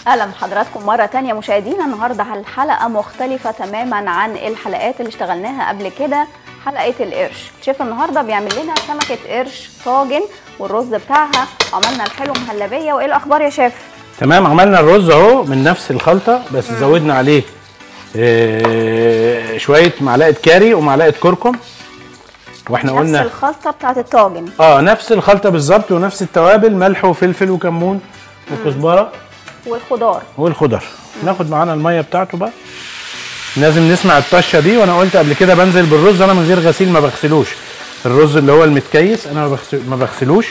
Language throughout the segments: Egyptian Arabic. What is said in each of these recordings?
اهلا بحضراتكم مره تانية مشاهدينا النهارده الحلقه مختلفه تماما عن الحلقات اللي اشتغلناها قبل كده حلقه القرش الشيف النهارده بيعمل لنا سمكه قرش طاجن والرز بتاعها عملنا الحلو مهلبيه وايه الاخبار يا شيف تمام عملنا الرز اهو من نفس الخلطه بس زودنا عليه آه، شويه معلقه كاري ومعلقه كركم واحنا نفس قلنا الخلطه بتاعت الطاجن اه نفس الخلطه بالظبط ونفس التوابل ملح وفلفل وكمون وكزبره والخضار والخضر ناخد معانا الميه بتاعته بقى لازم نسمع الطشه دي وانا قلت قبل كده بنزل بالرز انا من غير غسيل ما بغسلوش الرز اللي هو المتكيس انا ما بغسل- ما بغسلوش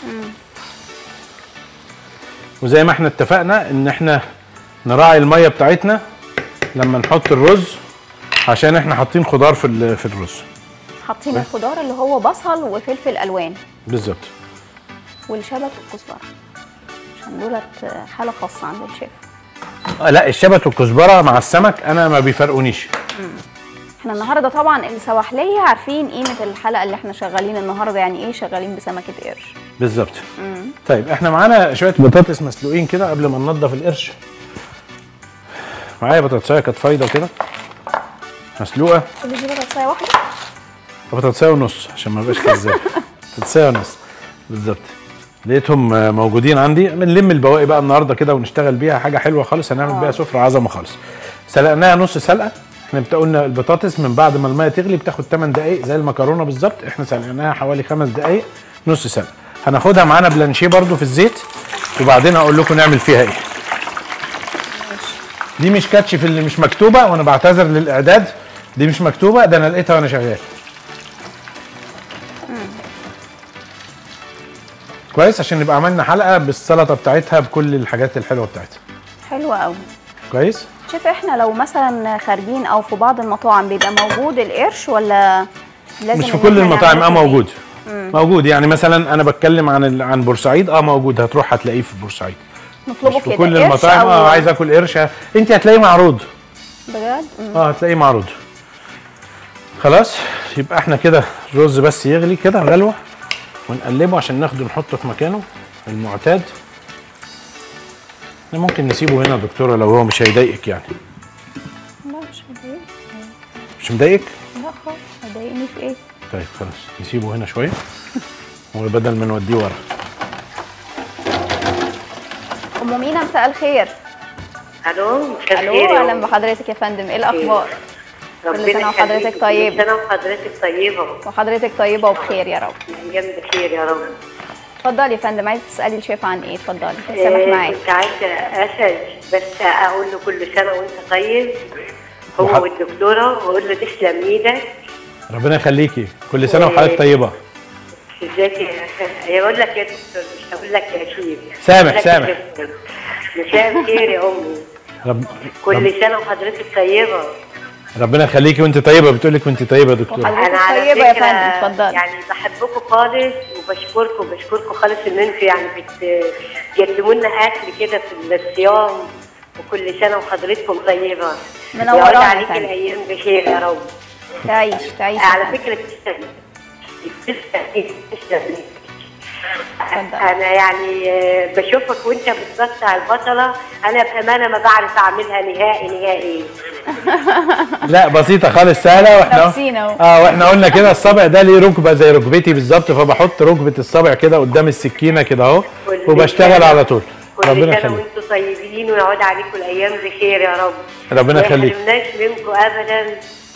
وزي ما احنا اتفقنا ان احنا نراعي الميه بتاعتنا لما نحط الرز عشان احنا حاطين خضار في ال- في الرز حاطين الخضار اللي هو بصل وفلفل الوان بالظبط والشبت والكزبره عشان دولت حاله خاصه عند الشيف آه، لا الشبت والكزبره مع السمك انا ما بيفرقونيش احنا النهارده طبعا السواحليه عارفين قيمه الحلقه اللي احنا شغالين النهارده يعني ايه شغالين بسمكه قرش بالظبط طيب احنا معانا شويه بطاطس مسلوقين كده قبل ما ننضف القرش معايا بطاطسايه كانت فايضه كده مسلوقه كل دي بطاطسايه واحده بطاطسايه ونص عشان ما يبقاش كذاب بطاطسايه ونص بالظبط لقيتهم آه، موجودين عندي بنلم البواقي بقى النهارده كده ونشتغل بيها حاجه حلوه خالص هنعمل بيها سفره عظمه خالص سلقناها نص سلقه احنا بتا- قلنا البطاطس من بعد ما الميه تغلي بتاخد 8 دقائق زي المكرونه بالظبط احنا سلقناها حوالي 5 دقائق نص سلقه هناخدها معانا بلانشيه برده في الزيت وبعدين هقول لكم نعمل فيها ايه دي مش كاتشف اللي مش مكتوبه وانا بعتذر للاعداد دي مش مكتوبه ده انا لقيتها وانا شغال كويس عشان نبقى عملنا حلقه بالسلطه بتاعتها بكل الحاجات الحلوه بتاعتها حلوه قوي كويس شوف احنا لو مثلا خارجين او في بعض المطاعم بيبقى موجود القرش ولا لازم مش في إن كل إحنا المطاعم اه نعمله في موجود موجود يعني مثلا انا بتكلم عن ال- عن بورسعيد اه موجود هتروح هتلاقيه في بورسعيد البيت؟ نطلبه مش في كده كل قرش المطاعم أو- اه عايز اكل قرش انت هتلاقيه معروض بجد مم. اه هتلاقيه معروض خلاص يبقى احنا كده الرز بس يغلي كده غلوه ونقلبه عشان ناخده نحطه في مكانه المعتاد احنا ممكن نسيبه هنا يا دكتوره لو هو مش هيضايقك يعني لا مش هضايق مش مضايقك لا خالص هيضايقني في ايه طيب خلاص نسيبه هنا شويه وبدل ما نوديه ورا ام مينا مساء الخير الو مساء الو الخير يا اهلا أم. بحضرتك يا فندم ايه الاخبار ربنا كل سنة وحضرتك يخليكي. طيب. كل سنه وحضرتك طيبه وحضرتك طيبه وبخير يا رب ايام بخير يا رب اتفضلي يا فندم عايز تسالي الشيف عن ايه اتفضلي سامح آه، معاك كنت عايزه اسال بس اقول له كل سنه وانت طيب هو وح- والدكتوره واقول له تسلم ايدك ربنا يخليكي كل سنه وحضرتك طيبه ازيك يا يقول لك يا دكتور مش هقول لك يا شيف سامح، هقول لك سامح. يا دكتور. مساء الخير يا امي رب... رب... كل سنه وحضرتك طيبه ربنى يخليكي وانت طيبه بتقول لك وانت طيبه يا دكتوره وحضرتك انا على طيبة يا فكرة فندم، اتفضلي. يعني بحبكم خالص وبشكركم بشكركم خالص ان انتوا يعني بتقدموا لنا اكل كده في الصيام وكل سنه وحضرتكم طيبه منورانا يعود يا عليك فندم. الايام بخير يا رب تعيش تعيش يا على فندم. فكره تسلم تسلم تسلم اتفضل. انا يعني آه، بشوفك وانت بتقطع البصله انا بامانه ما بعرف اعملها نهائي نهائي لا بسيطه خالص سهله واحنا لابسين أهو. اه واحنا قلنا كده الصابع ده ليه ركبه زي ركبتي بالظبط فبحط ركبه الصابع كده قدام السكينه كده اهو كل وبشتغل سنة- على طول كل ربنا سنه يخليك وانتم طيبين ويعود عليكم الايام بخير يا رب ربنا ما يخليك. يحرمناش منكم ابدا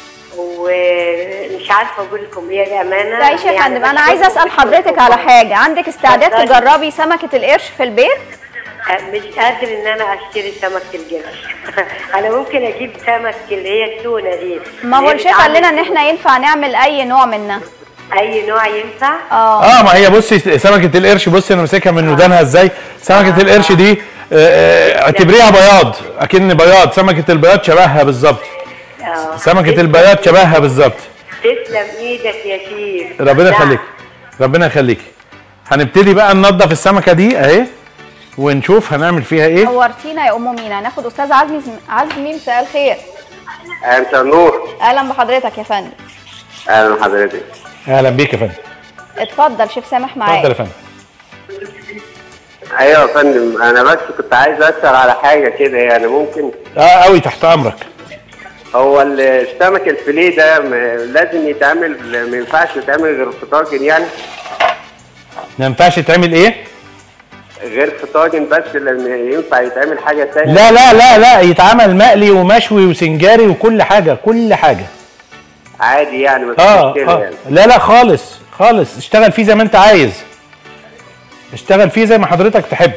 ومش عارفه اقول لكم ايه الامانه تعيش يا يعني فندم انا بشكركم عايزه اسال بشكركم حضرتك على خالص. حاجه عندك استعداد اتفضلي. تجربي سمكه القرش في البيت مش قادر ان انا اشتري سمك القرش انا ممكن اجيب سمك اللي هي التونه دي ما هو اللي هي الشيف قال لنا ان بتعمل- احنا ينفع نعمل اي نوع منها اي نوع ينفع اه اه ما هي بصي سمكه القرش بصي انا ماسكها من ودانها ازاي سمكه القرش دي آه، آه، اعتبريها بياض اكن بياض سمكه البياض شبهها بالظبط آه. سمكه البياض شبهها بالظبط تسلم ايدك يا شيف ربنا لا. يخليك ربنا يخليك هنبتدي بقى ننضف السمكه دي اهي ونشوف هنعمل فيها ايه نورتينا يا ام مينا هناخد استاذ عزمي عزمي مساء الخير مساء النور اهلا بحضرتك يا فندم اهلا بحضرتك اهلا بيك يا فندم اتفضل شيف سامح اتفضل يا معاك فندم ايوه يا فندم انا بس كنت عايز اسال على حاجه كده يعني ممكن اه قوي تحت امرك هو ال- السمك الفيليه ده م- لازم يتعمل ما ينفعش يتعمل غير في طاجن يعني ما ينفعش تعمل ايه غير في طاجن بس لما ينفع يتعمل حاجه تانية لا لا لا لا يتعمل مقلي ومشوي وسنجاري وكل حاجه كل حاجه عادي يعني مفيش اه مشكله اه يعني لا لا خالص خالص اشتغل فيه زي ما انت عايز اشتغل فيه زي ما حضرتك تحب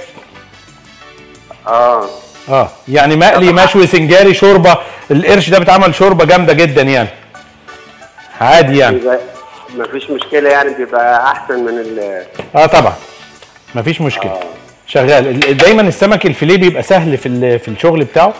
اه اه يعني مقلي مشوي سنجاري شوربه القرش ده بيتعمل شوربه جامده جدا يعني عادي يعني يبقى مفيش مشكله يعني بيبقى احسن من ال اه طبعا مفيش مشكله شغال ال- دايما السمك الفيليه بيبقى سهل في ال- في الشغل بتاعه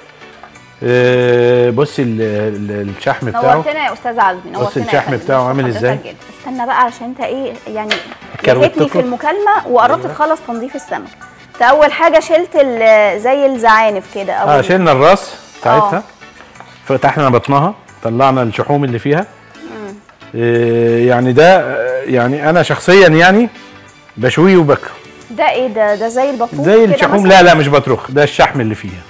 آه، بصي ال- ال- الشحم بتاعه نورتنا يا استاذ عزمي نورتنا يا الشحم فندم. بتاعه عامل حضرتك إزاي؟ جدا. استنى بقى علشان انت ايه يعني الكروت لقيتني في تخلص؟ المكالمه وقربت تخلص تنظيف السمك انت اول حاجه شلت ال- زي الزعانف كده او اه ال- شلنا الراس بتاعتها آه. فتحنا بطنها طلعنا الشحوم اللي فيها آه، يعني ده آه، يعني انا شخصيا يعني بشويه وباكله ده ايه ده ده زي البطروخ زي كده الشحوم مثلاً؟ لا لا مش بطرخ ده الشحم اللي فيها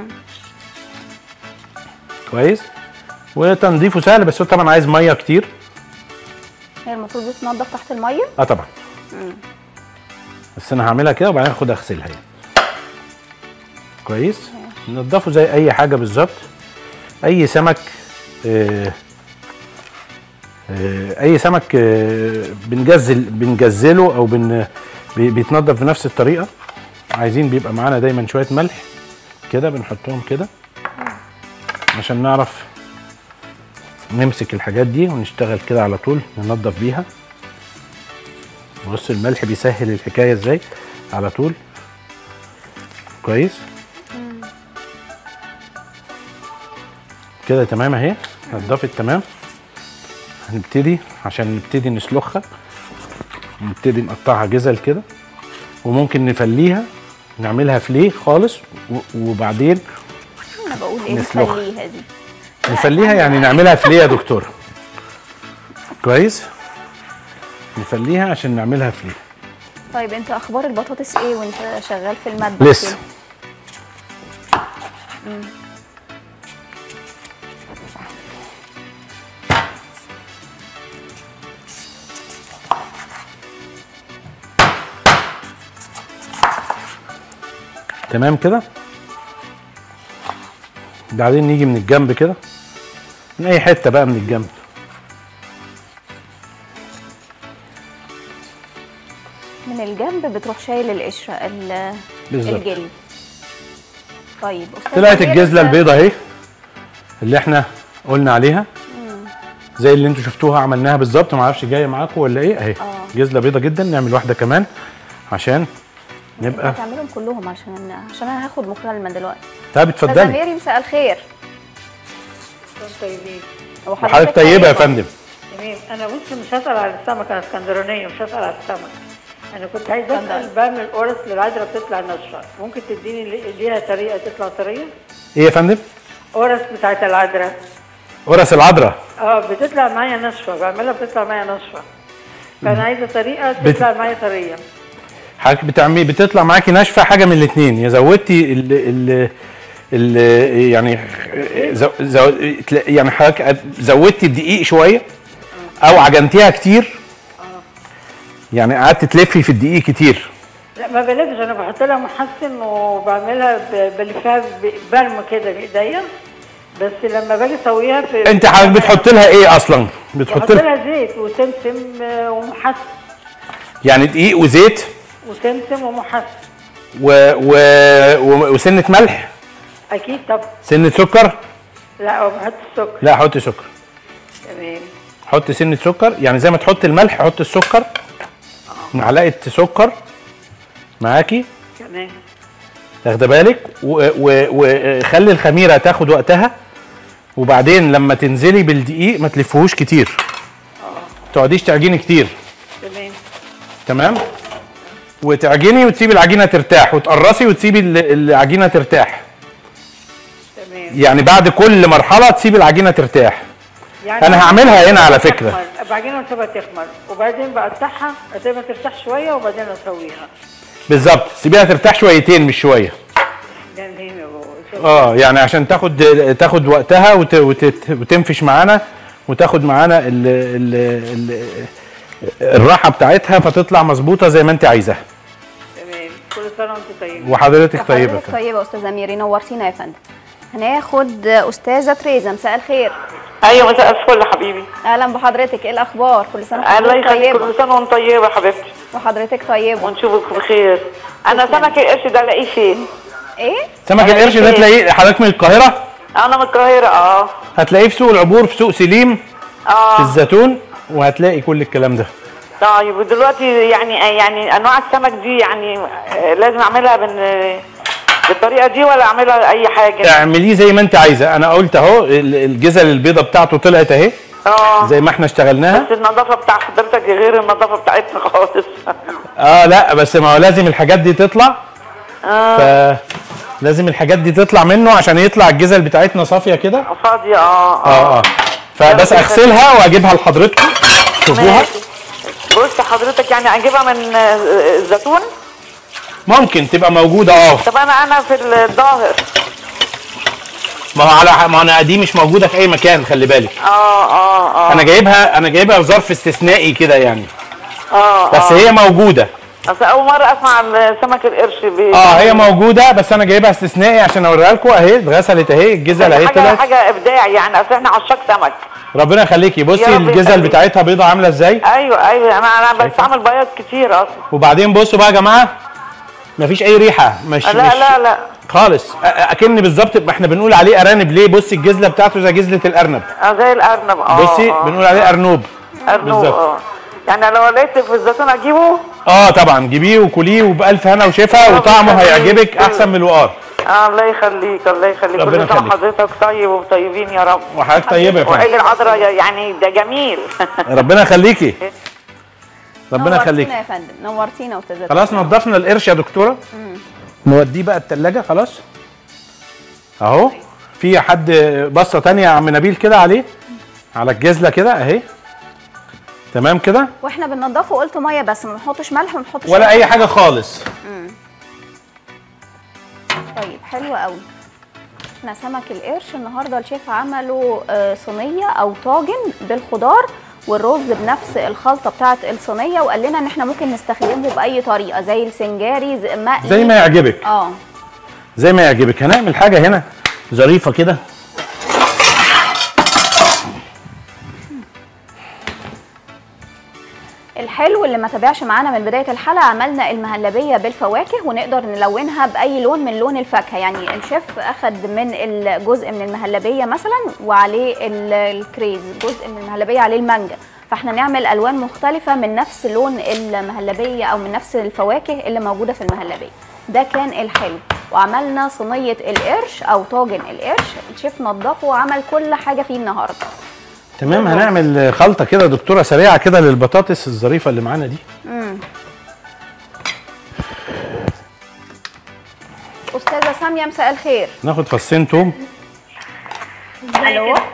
كويس وتنظيفه سهل بس هو طبعا عايز ميه كتير هي المفروض بتنضف تحت الميه اه طبعا بس انا هعملها كده وبعدين اخد اغسلها يعني. كويس ننضفه زي اي حاجه بالظبط اي سمك آه آه اي سمك آه بنجزل بنجزله او بن بي- بيتنضف بنفس الطريقه عايزين بيبقى معانا دايما شويه ملح كده بنحطهم كده عشان نعرف نمسك الحاجات دي ونشتغل كده على طول ننضف بيها بص الملح بيسهل الحكايه ازاي على طول كويس كده تمام اهي نضفت تمام هنبتدي عشان نبتدي نسلخها نبتدي نقطعها جزل كده وممكن نفليها نعملها فليه خالص و- وبعدين انا بقول ايه نسلخها. نخليها دي نفليها يعني نعملها فليه يا دكتور كويس نفليها عشان نعملها فليه طيب انت اخبار البطاطس ايه وانت شغال في المطبخ لسه كده؟ تمام كده بعدين نيجي من الجنب كده من اي حته بقى من الجنب من الجنب بتروح شايل القشره ال- بالظبط. الجلد طيب استاذ طلعت أمير، الجزله أنت- البيضه اهي اللي احنا قلنا عليها زي اللي انتوا شفتوها عملناها بالظبط ما اعرفش جايه معاكم ولا ايه اهي آه. جزله بيضه جدا نعمل واحده كمان عشان نبقى هتعملهم كلهم عشان عشان انا هاخد مكالمه دلوقتي طب استاذ اتفضلي ميري مساء الخير طيبين هو حضرتك طيبه يا فندم تمام انا بص مش هسال على السمك انا اسكندرانيه مش هسال على السمك انا كنت عايزه اسال بعمل قرص للعذراء بتطلع ناشفه ممكن تديني لي- ليها طريقه تطلع طريه ايه يا فندم قرص بتاعت العذراء قرص العذراء اه بتطلع معايا ناشفه بعملها بتطلع معايا ناشفه فانا عايزه طريقه بت- تطلع معايا طريه حضرتك بتعملي بتطلع معاكي ناشفه حاجه من الاثنين يا زودتي ال ال ال يعني زو زو يعني حضرتك زودتي الدقيق شويه او عجنتيها كتير يعني قعدت تلفي في الدقيق كتير لا ما بلفش انا بحط لها محسن وبعملها ب- بلفها ب- برم كده بايديا بس لما باجي اسويها في انت حضرتك بتحط لها ايه اصلا بتحط بحط لها لها زيت وسمسم آه، ومحسن يعني دقيق وزيت وسمسم ومحسن و و و- وسنه ملح اكيد طب سنه سكر لا ما بحط السكر لا حطي سكر تمام حط سنه سكر يعني زي ما تحط الملح حط السكر معلقه سكر معاكي تمام واخده بالك و- و- وخلي الخميره تاخد وقتها وبعدين لما تنزلي بالدقيق ما تلفهوش كتير ما تقعديش تعجني كتير تمام تمام وتعجني وتسيبي العجينه ترتاح وتقرصي وتسيبي ال- العجينه ترتاح تمام يعني بعد كل مرحله تسيبي العجينه ترتاح يعني أنا هعملها هنا على فكرة. تخمر. بعجينها واسيبها تخمر وبعدين بقطعها اسيبها ترتاح شويه وبعدين اسويها بالظبط سيبيها ترتاح شويتين مش شويه جامدين يا بابا شكراً. اه يعني عشان تاخد تاخد وقتها وت... وت... وتنفش معانا وتاخد معانا ال... ال... ال... الراحه بتاعتها فتطلع مظبوطه زي ما انت عايزاها تمام كل سنه وانتم طيبين وحضرتك طيبه حضرتك طيبه استاذه ميري نورتينا يا فندم هناخد استاذه تريزا مساء الخير ايوه مساء الفل يا حبيبي اهلا بحضرتك ايه الاخبار كل سنه الله وحضرتك يخليك طيبه كل سنه وانت طيبه يا حبيبتي وحضرتك طيبه ونشوفك بخير انا سمك القرش ده الاقيه فين ايه سمك القرش ده تلاقيه حضرتك من القاهره انا من القاهره اه هتلاقيه في سوق العبور في سوق سليم في اه الزيتون وهتلاقي كل الكلام ده طيب ودلوقتي يعني يعني انواع السمك دي يعني آه، لازم اعملها بال بالطريقه دي ولا اعملها اي حاجه اعمليه زي ما انت عايزه انا قلت اهو ال- الجزل البيضه بتاعته طلعت اهي اه زي ما احنا اشتغلناها بس النظافه بتاع حضرتك غير النظافه بتاعتنا خالص اه لا بس ما هو لازم الحاجات دي تطلع اه ف لازم الحاجات دي تطلع منه عشان يطلع الجزل بتاعتنا صافيه كده فاضيه اه اه اه فبس اغسلها واجيبها لحضرتكم شوفوها ماشي. بص حضرتك يعني اجيبها من آه، الزيتون ممكن تبقى موجوده اه طب انا انا في الظاهر ما هو على ما انا دي مش موجوده في اي مكان خلي بالك اه اه اه انا جايبها انا جايبها في ظرف استثنائي كده يعني اه بس آه. هي موجوده اصل اول مره اسمع عن سمك القرش بي... اه هي موجوده بس انا جايبها استثنائي عشان اوريها لكم اهي اتغسلت اهي الجزل اهي حاجه طلعت حاجه ابداع يعني اصل احنا عشاق سمك ربنا يخليكي يا بصي رب الجزل يخليك. بتاعتها بيضه عامله ازاي ايوه ايوه انا انا شايفة؟ بستعمل بياض كتير اصلا وبعدين بصوا بقى يا جماعه مفيش اي ريحه مش لا مش لا لا خالص أ- اكن بالظبط ما احنا بنقول عليه ارانب ليه بصي الجزله بتاعته زي جزله الارنب اه زي الارنب اه بصي آه. بنقول عليه ارنوب ارنب بالظبط. اه يعني لو لقيت في الزيتون اجيبه اه طبعا جيبيه وكليه وبالف هنا وشفا ربنا وطعمه يخليك. هيعجبك احسن من الوقار اه الله يخليك الله يخليك ربنا كل سنه يخليك. حضرتك طيب وطيبين يا رب وحضرتك طيبه يا فندم وعيد العذراء يعني ده جميل ربنا يخليكي ربنا يخليكي نورتينا يا فندم نورتينا استاذه خلاص نضفنا القرش يا دكتوره نوديه بقى التلاجة خلاص اهو في حد بصه تانية يا عم نبيل كده عليه على الجزله كده اهي تمام كده واحنا بننضفه قلت ميه بس ما نحطش ملح وما نحطش ولا اي حاجه خالص طيب حلو قوي احنا سمك القرش النهارده الشيف عمله آه، صينيه او طاجن بالخضار والرز بنفس الخلطه بتاعه الصينيه وقال لنا ان احنا ممكن نستخدمه باي طريقه زي السنجاري زي مقلي زي ما يعجبك اه زي ما يعجبك هنعمل حاجه هنا ظريفه كده الحلو اللي ما تابعش معانا من بدايه الحلقه عملنا المهلبيه بالفواكه ونقدر نلونها باي لون من لون الفاكهه يعني الشيف اخد من الجزء من المهلبيه مثلا وعليه ال- الكريز جزء من المهلبيه عليه المانجا فاحنا نعمل الوان مختلفه من نفس لون المهلبيه او من نفس الفواكه اللي موجوده في المهلبيه ده كان الحلو وعملنا صينيه القرش او طاجن القرش الشيف نظفه وعمل كل حاجه فيه النهارده تمام هنعمل خلطه كده دكتوره سريعه كده للبطاطس الظريفه اللي معانا دي استاذه ساميه مساء الخير ناخد فصين توم الو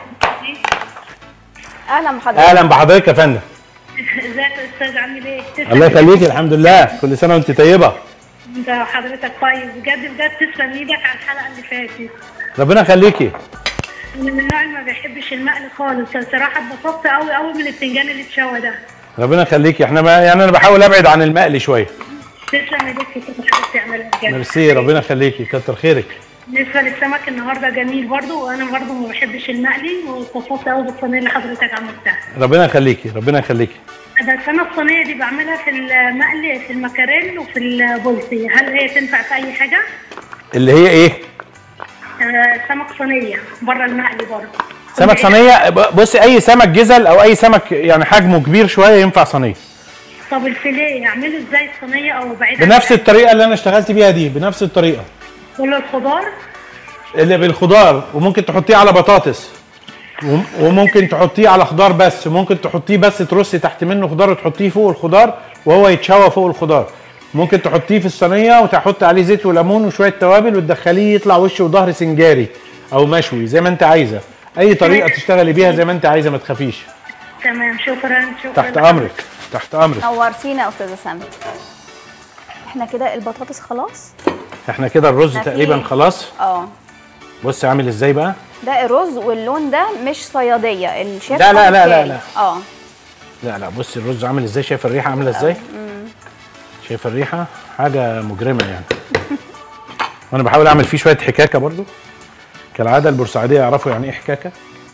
اهلا بحضرتك اهلا بحضرتك يا فندم ازيك يا استاذ عامل ايه؟ الله يخليكي الحمد لله كل سنه وانت طيبه انت حضرتك طيب بجد بجد تسلم ايدك على الحلقه اللي فاتت ربنا يخليكي انا من النوع اللي ما بيحبش المقلي خالص الصراحه اتبسطت قوي قوي من الفنجان اللي اتشوى ده ربنا يخليكي احنا ما يعني انا بحاول ابعد عن المقلي شويه تسلم ايدك في كل حاجه بتعملها بجد ميرسي ربنا يخليكي كتر خيرك بالنسبه للسمك النهارده جميل برضو وانا برضو ما بحبش المقلي واتبسطت قوي بالصينيه اللي حضرتك عملتها ربنا يخليكي ربنا يخليكي بس انا الصينيه دي بعملها في المقلي في المكاريل وفي البولسي هل هي تنفع في اي حاجه؟ اللي هي ايه آه سمك صينيه بره المقلي برضه سمك صينيه ب- بصي اي سمك جزل او اي سمك يعني حجمه كبير شويه ينفع صينيه طب الفيليه اعمله ازاي الصينيه او بعيد عن بنفس الطريقه اللي انا اشتغلت بيها دي بنفس الطريقه كل الخضار اللي بالخضار وممكن تحطيه على بطاطس وم- وممكن تحطيه على خضار بس وممكن تحطيه بس ترصي تحت منه خضار وتحطيه فوق الخضار وهو يتشوى فوق الخضار ممكن تحطيه في الصينيه وتحط عليه زيت وليمون وشويه توابل وتدخليه يطلع وش وظهر سنجاري او مشوي زي ما انت عايزه اي طريقه تشتغلي بيها زي ما انت عايزه ما تخافيش تمام شكرا شكرا تحت امرك تحت امرك نورتينا يا استاذه سامي احنا كده البطاطس خلاص احنا كده الرز احنا في- تقريبا خلاص اه بص عامل ازاي بقى ده الرز واللون ده مش صياديه الشيف لا، لا، حاطط لا، لا، تاني. لا. اه لا لا بص الرز عامل ازاي شايف الريحه عامله ازاي شايف الريحه حاجه مجرمه يعني وانا بحاول اعمل فيه شويه حكاكه برضو كالعاده البورسعيديه يعرفوا يعني ايه حكاكه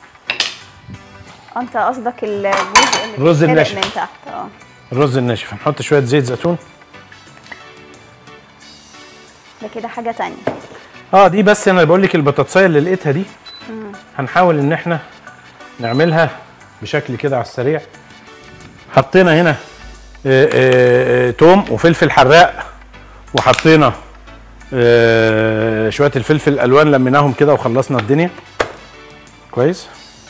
انت قصدك الجزء اللي الرز بيتحرق الناشف. من تحت اه الرز الناشف هنحط شويه زيت زيتون ده كده حاجه تانية اه دي بس انا بقول لك البطاطسايه اللي لقيتها دي هنحاول ان احنا نعملها بشكل كده على السريع حطينا هنا آه، آه، آه، توم وفلفل حراق وحطينا آه، شويه الفلفل الالوان لميناهم كده وخلصنا الدنيا كويس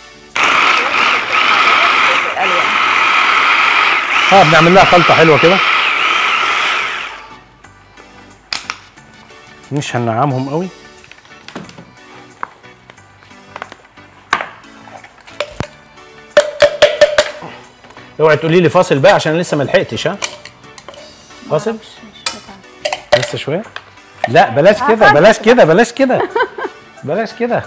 الالوان اه بنعمل لها خلطه حلوه كده مش هننعمهم قوي اوعي تقولي لي فاصل بقى عشان لسه ما لحقتش ها فاصل لسه شويه لا بلاش كده بلاش كده بلاش كده بلاش كده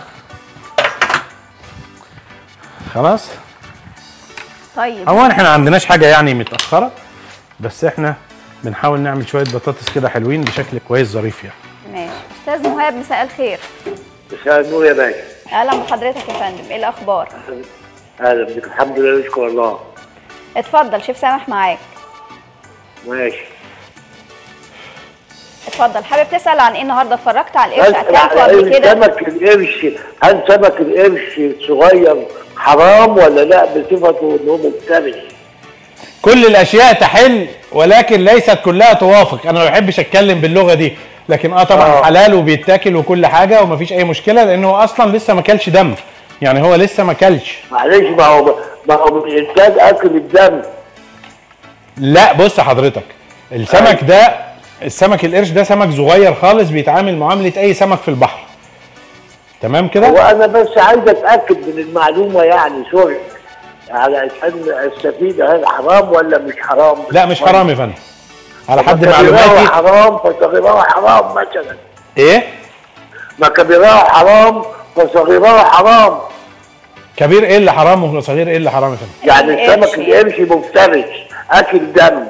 خلاص طيب اولا احنا ما عندناش حاجه يعني متاخره بس احنا بنحاول نعمل شويه بطاطس كده حلوين بشكل كويس ظريف يعني ماشي استاذ مهاب مساء الخير مساء النور يا باشا اهلا بحضرتك يا فندم ايه الاخبار اهلا بك الحمد لله نشكر الله اتفضل شيف سامح معاك ماشي اتفضل حابب تسال عن ايه النهارده اتفرجت على القرش هل اكلته قبل كده سمك القرش هل سمك القرش صغير حرام ولا لا بصفته ان هو مفترس؟ كل الاشياء تحل ولكن ليست كلها توافق انا ما بحبش اتكلم باللغه دي لكن اه طبعا آه. حلال وبيتاكل وكل حاجه ومفيش اي مشكله لانه هو اصلا لسه ما كلش دم يعني هو لسه ما كلش معلش ما هو ما هو من انتاج اكل الدم لا بص حضرتك السمك ده السمك القرش ده سمك صغير خالص بيتعامل معامله اي سمك في البحر تمام كده وانا بس عايز اتاكد من المعلومه يعني سوري علشان استفيد هل حرام ولا مش حرام؟ لا مش حرام يا فندم على حد ما كبيراه معلوماتي حرام فصغيراه حرام مثلا ايه ما كبيراه حرام فصغيراه حرام كبير ايه اللي حرام وصغير ايه اللي حرام يا فندم يعني القرش السمك القرش مفترس اكل دم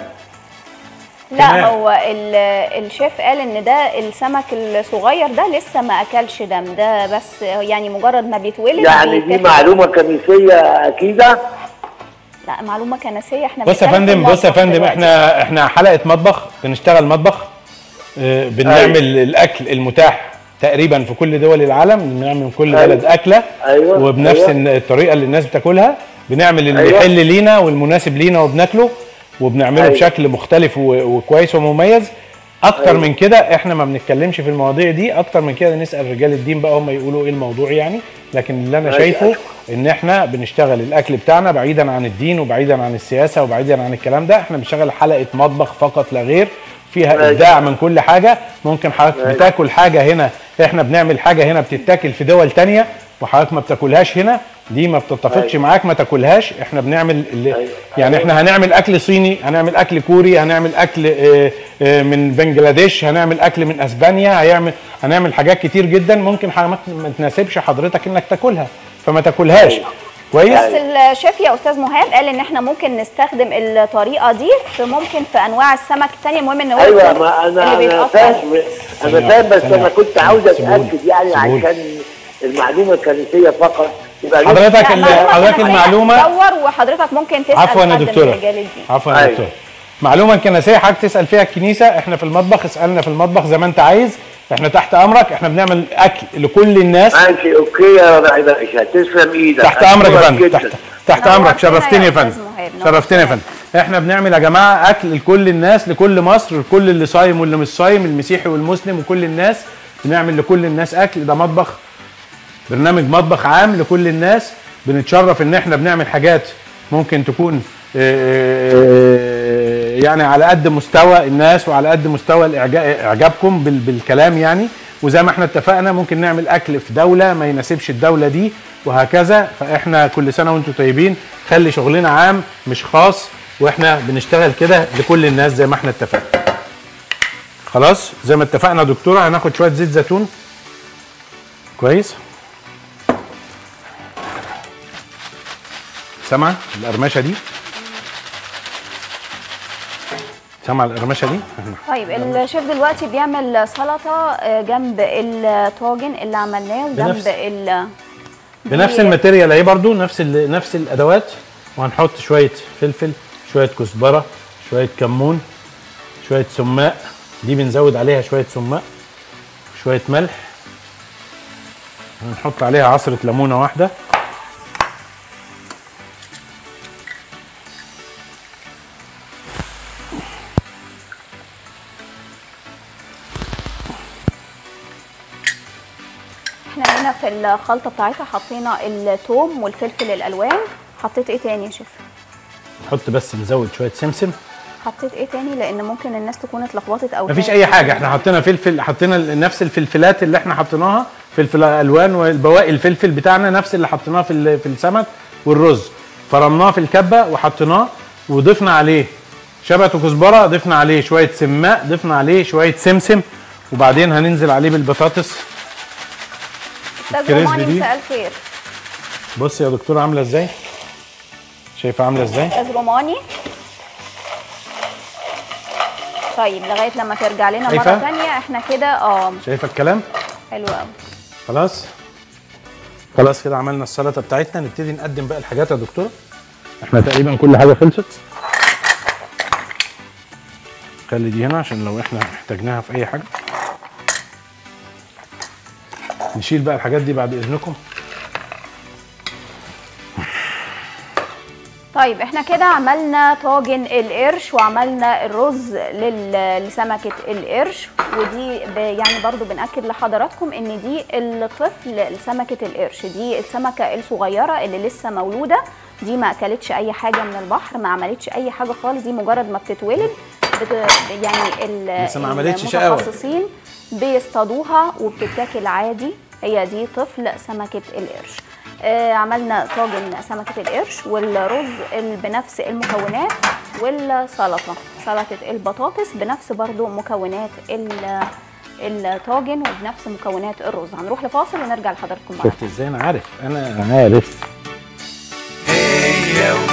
لا تمام. هو ال- الشيف قال ان ده السمك الصغير ده لسه ما اكلش دم ده بس يعني مجرد ما بيتولد يعني دي بيتاكل. معلومه كنسيه اكيده لا معلومه كنسيه احنا بص يا بنتكلم في فندم بص يا المطبخ فندم دلوقتي. احنا احنا حلقه مطبخ بنشتغل مطبخ آه، بنعمل الاكل المتاح تقريبا في كل دول العالم بنعمل من كل أيوة. بلد اكله أيوة. وبنفس أيوة. الطريقه اللي الناس بتاكلها بنعمل اللي أيوة. يحل لينا والمناسب لينا وبناكله وبنعمله أيوة. بشكل مختلف و- وكويس ومميز اكتر أيوة. من كده احنا ما بنتكلمش في المواضيع دي اكتر من كده نسال رجال الدين بقى هم يقولوا ايه الموضوع يعني لكن اللي انا ماشي، شايفه أشكر. ان احنا بنشتغل الاكل بتاعنا بعيدا عن الدين وبعيدا عن السياسه وبعيدا عن الكلام ده احنا بنشتغل حلقه مطبخ فقط لا غير فيها ماشي. ابداع من كل حاجه ممكن حضرتك ماشي. بتاكل حاجه هنا احنا بنعمل حاجه هنا بتتاكل في دول تانية وحضرتك ما بتاكلهاش هنا دي ما بتتفقش أيوة. معاك ما تاكلهاش احنا بنعمل اللي أيوة. يعني احنا هنعمل اكل صيني هنعمل اكل كوري هنعمل اكل آه، آه، من بنجلاديش هنعمل اكل من اسبانيا هيعمل هنعمل حاجات كتير جدا ممكن حاجات ما تناسبش حضرتك انك تاكلها فما تاكلهاش أيوة. كويس بس الشيف يا استاذ مهاب قال ان احنا ممكن نستخدم الطريقه دي في ممكن في انواع السمك الثانيه المهم ان هو ايوه يكون ما اللي انا انا بيتقطع فاهم انا ثانية فاهم بس ثانية انا كنت عاوز سيبوني. اتاكد يعني سيبوني. عشان المعلومه الكنسيه فقط يبقى حضرتك لا، ال- معلومة حضرتك كنسية المعلومه دور وحضرتك ممكن تسال عفوا يا حد من دكتوره رجال الدين عفوا يا أيوة. دكتوره معلومه كنسيه حضرتك تسال فيها الكنيسه احنا في المطبخ اسالنا في المطبخ زي ما انت عايز احنا تحت امرك احنا بنعمل اكل لكل الناس ماشي اوكي يا باشا تسلم ايدك تحت امرك يا أشكرك فندم جداً. تحت تحت نورتنا امرك شرفتني يا يا فندم أستاذ مهاب، شرفتني يا نورتنا. فندم احنا بنعمل يا جماعه اكل لكل الناس لكل مصر لكل اللي صايم واللي مش صايم المسيحي والمسلم وكل الناس بنعمل لكل الناس اكل ده مطبخ برنامج مطبخ عام لكل الناس بنتشرف ان احنا بنعمل حاجات ممكن تكون آه، يعني على قد مستوى الناس وعلى قد مستوى الإعجا- اعجابكم بال- بالكلام يعني وزي ما احنا اتفقنا ممكن نعمل اكل في دوله ما يناسبش الدوله دي وهكذا فاحنا كل سنه وانتم طيبين خلي شغلنا عام مش خاص واحنا بنشتغل كده لكل الناس زي ما احنا اتفقنا خلاص زي ما اتفقنا يا دكتوره هناخد شويه زيت زيتون كويس سامعه القرمشه دي سامعه القرمشه دي طيب الشيف دلوقتي بيعمل سلطه آه، جنب الطاجن اللي عملناه وجنب بنفس- ال بنفس دي- الماتيريال اهي برضو نفس ال- نفس الادوات وهنحط شويه فلفل شويه كزبره شويه كمون شويه سماق دي بنزود عليها شويه سماق شويه ملح هنحط عليها عصره ليمونه واحده احنا هنا في الخلطه بتاعتها حطينا الثوم والفلفل الالوان حطيت ايه تاني يا شيف نحط بس نزود شويه سمسم حطيت ايه تاني لان ممكن الناس تكون اتلخبطت او مفيش كانت- اي حاجه احنا حطينا فلفل حطينا ال- نفس الفلفلات اللي احنا حطيناها فلفل الوان والبواقي الفلفل بتاعنا نفس اللي حطيناه في ال- في السمك والرز فرمناه في الكبه وحطيناه وضفنا عليه شبت وكزبره ضفنا عليه شويه سماق ضفنا عليه شويه سمسم وبعدين هننزل عليه بالبطاطس استاذ الكريسبي روماني دي. مساء الخير بص يا دكتوره عامله ازاي شايفه عامله ازاي استاذ روماني طيب لغايه لما ترجع لنا مره شايفة؟ تانية احنا كده اه شايفه الكلام حلو قوي خلاص خلاص كده عملنا السلطه بتاعتنا نبتدي نقدم بقى الحاجات يا دكتوره احنا تقريبا كل حاجه خلصت خلي دي هنا عشان لو احنا احتاجناها في اي حاجه نشيل بقى الحاجات دي بعد اذنكم طيب احنا كده عملنا طاجن القرش وعملنا الرز لل- لسمكة القرش ودي ب- يعني برضو بنأكد لحضراتكم ان دي الطفل لسمكة القرش دي السمكة الصغيرة اللي لسه مولودة دي ما اكلتش اي حاجة من البحر ما عملتش اي حاجة خالص دي مجرد ما بتتولد بت يعني ال- لسه ما عملتش شقاوة. المتخصصين بيصطادوها وبتتاكل عادي هي دي طفل سمكة القرش آه عملنا طاجن سمكة القرش والرز ال- بنفس المكونات والسلطة سلطة البطاطس بنفس برضو مكونات ال- الطاجن وبنفس مكونات الرز هنروح لفاصل ونرجع لحضراتكم بعد شفت ازاي انا عارف انا عارف Hey yo,